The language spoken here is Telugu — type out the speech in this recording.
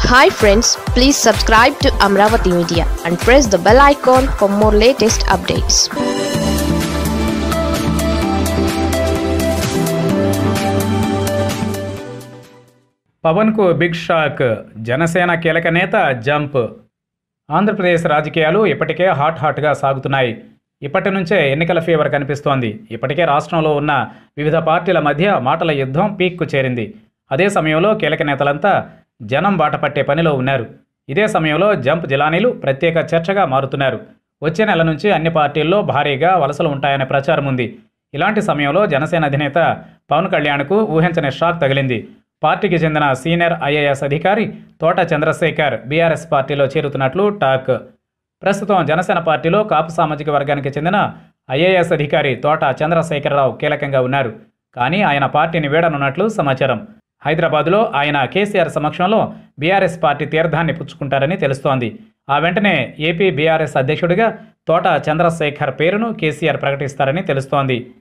hi friends please subscribe to Amaravati media and press the bell icon for more latest updates పవన్కు బిగ్ షాక్ జనసేన కీలక నేత జంప్ ఆంధ్రప్రదేశ్ రాజకీయాలు ఇప్పటికే హాట్ హాట్గా సాగుతున్నాయి ఇప్పటి నుంచే ఎన్నికల ఫీవర్ కనిపిస్తోంది ఇప్పటికే రాష్ట్రంలో ఉన్న వివిధ పార్టీల మధ్య మాటల యుద్ధం పీక్కు చేరింది అదే సమయంలో కీలక నేతలంతా జనం బాట పట్టే పనిలో ఉన్నారు ఇదే సమయంలో జంప్ జిలానీలు ప్రత్యేక చర్చగా మారుతున్నారు వచ్చే నెల నుంచి అన్ని పార్టీల్లో భారీగా వలసలు ఉంటాయనే ప్రచారం ఉంది ఇలాంటి సమయంలో జనసేన అధినేత పవన్ కళ్యాణ్కు ఊహించని షాక్ తగిలింది పార్టీకి చెందిన సీనియర్ ఐఏఎస్ అధికారి తోట చంద్రశేఖర్ బీఆర్ఎస్ పార్టీలో చేరుతున్నట్లు టాక్ ప్రస్తుతం జనసేన పార్టీలో కాపు సామాజిక వర్గానికి చెందిన ఐఏఎస్ అధికారి తోట చంద్రశేఖరరావు కీలకంగా ఉన్నారు కానీ ఆయన పార్టీని వీడనున్నట్లు సమాచారం హైదరాబాదులో ఆయన కేసీఆర్ సమక్షంలో బీఆర్ఎస్ పార్టీ తీర్థాన్ని పుచ్చుకుంటారని తెలుస్తోంది ఆ వెంటనే ఏపీ బీఆర్ఎస్ అధ్యక్షుడిగా తోట చంద్రశేఖర్ పేరును కేసీఆర్ ప్రకటిస్తారని తెలుస్తోంది